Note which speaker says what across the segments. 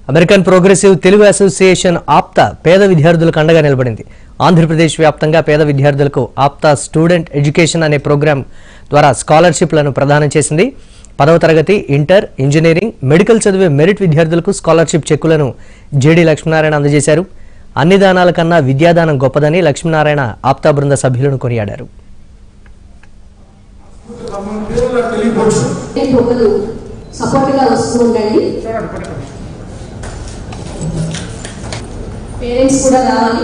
Speaker 1: American progressive Telugu association APTA పేద విద్యార్థులకు అండగా నిలబడింది ఆంధ్రప్రదేశ్ వ్యాప్తంగా పేద విద్యార్థులకు ఆప్తా స్టూడెంట్ ఎడ్యుకేషన్ అనే ప్రోగ్రాం ద్వారా స్కాలర్షిప్లను ప్రదానం చేసింది పదవ తరగతి ఇంటర్ ఇంజనీరింగ్ మెడికల్ చదివే మెరిట్ విద్యార్థులకు స్కాలర్షిప్ చెక్కులను జేడీ లక్ష్మీనారాయణ అందజేశారు అన్ని దానాల కన్నా విద్యాదానం గొప్పదని లక్ష్మీనారాయణ ఆప్తా బృంద సభ్యులను కొనియాడారు
Speaker 2: ఒకరు సపోర్ట్గా వస్తూ ఉండండి పేరెంట్స్ కూడా రావాలి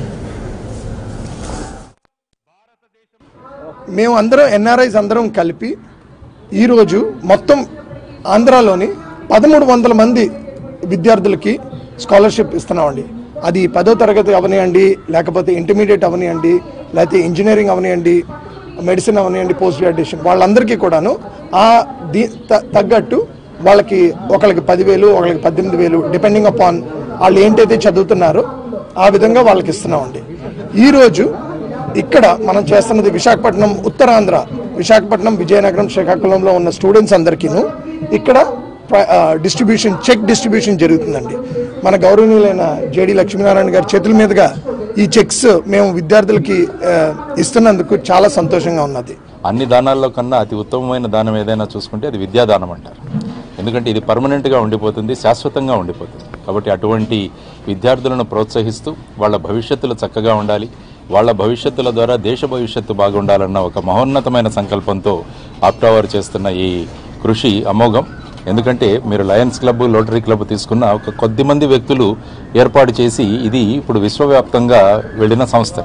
Speaker 3: మేము అందరం ఎన్ఆర్ఐస్ అందరం కలిపి ఈరోజు మొత్తం ఆంధ్రాలోని పదమూడు వందల మంది విద్యార్థులకి స్కాలర్షిప్ ఇస్తున్నామండి అది పదో తరగతి అవనియండి లేకపోతే ఇంటర్మీడియట్ అవనియండి లేకపోతే ఇంజనీరింగ్ అవనియండి మెడిసిన్ అవనియండి పోస్ట్ గ్రాడ్యుయేషన్ వాళ్ళందరికీ కూడాను ఆ దీ త- తగ్గట్టు వాళ్ళకి ఒకళ్ళకి పదివేలు ఒకళ్ళకి పద్దెనిమిది వేలు డిపెండింగ్ అపాన్ వాళ్ళు ఏంటైతే చదువుతున్నారో ఆ విధంగా వాళ్ళకి ఇస్తున్నామండి ఈరోజు ఇక్కడ మనం చేస్తున్నది విశాఖపట్నం ఉత్తరాంధ్ర విశాఖపట్నం విజయనగరం శ్రీకాకుళంలో ఉన్న స్టూడెంట్స్ అందరికీను ఇక్కడ డిస్ట్రిబ్యూషన్ చెక్ డిస్ట్రిబ్యూషన్ జరుగుతుందండి మన గౌరవనీయులైన జేడి లక్ష్మీనారాయణ గారి చేతుల మీదుగా ఈ చెక్స్ మేము విద్యార్థులకి ఆ, ఇస్తున్నందుకు చాలా సంతోషంగా ఉన్నది
Speaker 4: అన్ని దానాల్లో కన్నా అతి ఉత్తమమైన దానం ఏదైనా చూసుకుంటే అది విద్యాదానం అంటారు ఎందుకంటే ఇది పర్మనెంట్గా ఉండిపోతుంది శాశ్వతంగా ఉండిపోతుంది కాబట్టి అటువంటి విద్యార్థులను ప్రోత్సహిస్తూ వాళ్ళ భవిష్యత్తులు చక్కగా ఉండాలి వాళ్ళ భవిష్యత్తుల ద్వారా దేశ భవిష్యత్తు బాగుండాలన్న ఒక మహోన్నతమైన సంకల్పంతో ఆప్టా వారు చేస్తున్న ఈ కృషి అమోఘం ఎందుకంటే మీరు లయన్స్ క్లబ్ లోటరీ క్లబ్ తీసుకున్న ఒక కొద్ది మంది వ్యక్తులు ఏర్పాటు చేసి ఇది ఇప్పుడు విశ్వవ్యాప్తంగా వెళ్ళిన సంస్థ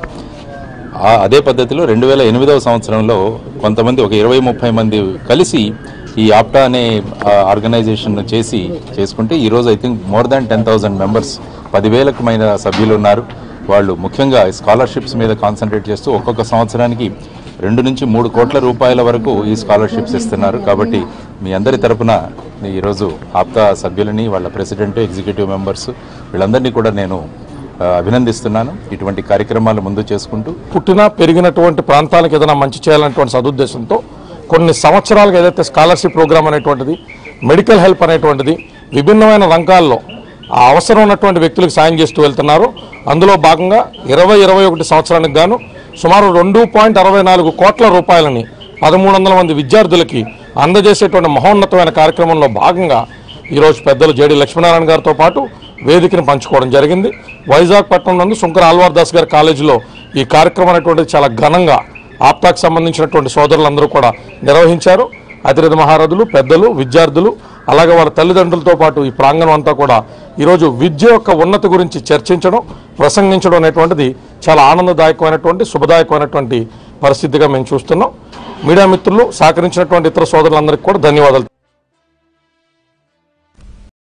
Speaker 4: ఆ అదే పద్ధతిలో రెండు వేల ఎనిమిదవ సంవత్సరంలో కొంతమంది ఒక ఇరవై ముప్పై మంది కలిసి ఈ ఆప్టా అనే ఆర్గనైజేషన్ చేసి చేసుకుంటే ఈరోజు I think more than ten thousand members పదివేలకు మైన సభ్యులు ఉన్నారు వాళ్ళు ముఖ్యంగా స్కాలర్షిప్స్ మీద కాన్సన్ట్రేట్ చేస్తూ ఒక్కొక్క సంవత్సరానికి రెండు నుంచి మూడు కోట్ల రూపాయల వరకు ఈ స్కాలర్షిప్స్ ఇస్తున్నారు కాబట్టి మీ అందరి తరపున ఈరోజు ఆప్తా సభ్యులని వాళ్ళ ప్రెసిడెంట్ ఎగ్జిక్యూటివ్ మెంబర్స్ వీళ్ళందరినీ కూడా నేను ఆ, అభినందిస్తున్నాను ఇటువంటి కార్యక్రమాలు ముందు చేసుకుంటూ
Speaker 5: పుట్టిన పెరిగినటువంటి ప్రాంతాలకు ఏదైనా మంచి చేయాలనేటువంటి సదుద్దేశంతో కొన్ని సంవత్సరాలుగా ఏదైతే స్కాలర్షిప్ ప్రోగ్రామ్ అనేటువంటిది మెడికల్ హెల్ప్ అనేటువంటిది విభిన్నమైన రంగాల్లో ఆ అవసరం ఉన్నటువంటి వ్యక్తులకు సాయం చేస్తూ వెళ్తున్నారు అందులో భాగంగా ఇరవై ఇరవై ఒకటి సంవత్సరానికి గాను సుమారు రెండు పాయింట్ అరవై నాలుగు కోట్ల రూపాయలని పదమూడు వందల మంది విద్యార్థులకి అందజేసేటువంటి మహోన్నతమైన కార్యక్రమంలో భాగంగా ఈరోజు పెద్దలు జేడి లక్ష్మీనారాయణ గారితో పాటు వేదికను పంచుకోవడం జరిగింది వైజాగ్ పట్టణం నందు శంకర ఆల్వార్ దాస్ గారి కాలేజీలో ఈ కార్యక్రమం అనేటువంటిది చాలా ఘనంగా ఆప్తాకు సంబంధించినటువంటి సోదరులందరూ కూడా నిర్వహించారు అతిరథ మహారథులు పెద్దలు విద్యార్థులు అలాగే వాళ్ళ తల్లిదండ్రులతో పాటు ఈ ప్రాంగణం అంతా కూడా ఈరోజు విద్య యొక్క ఉన్నతి గురించి చర్చించడం ప్రసంగించడం అనేటువంటిది చాలా ఆనందదాయకమైనటువంటి శుభదాయకమైనటువంటి పరిస్థితిగా మేము చూస్తున్నాం మీడియా మిత్రులు సహకరించినటువంటి ఇతర సోదరులందరికీ కూడా ధన్యవాదాలు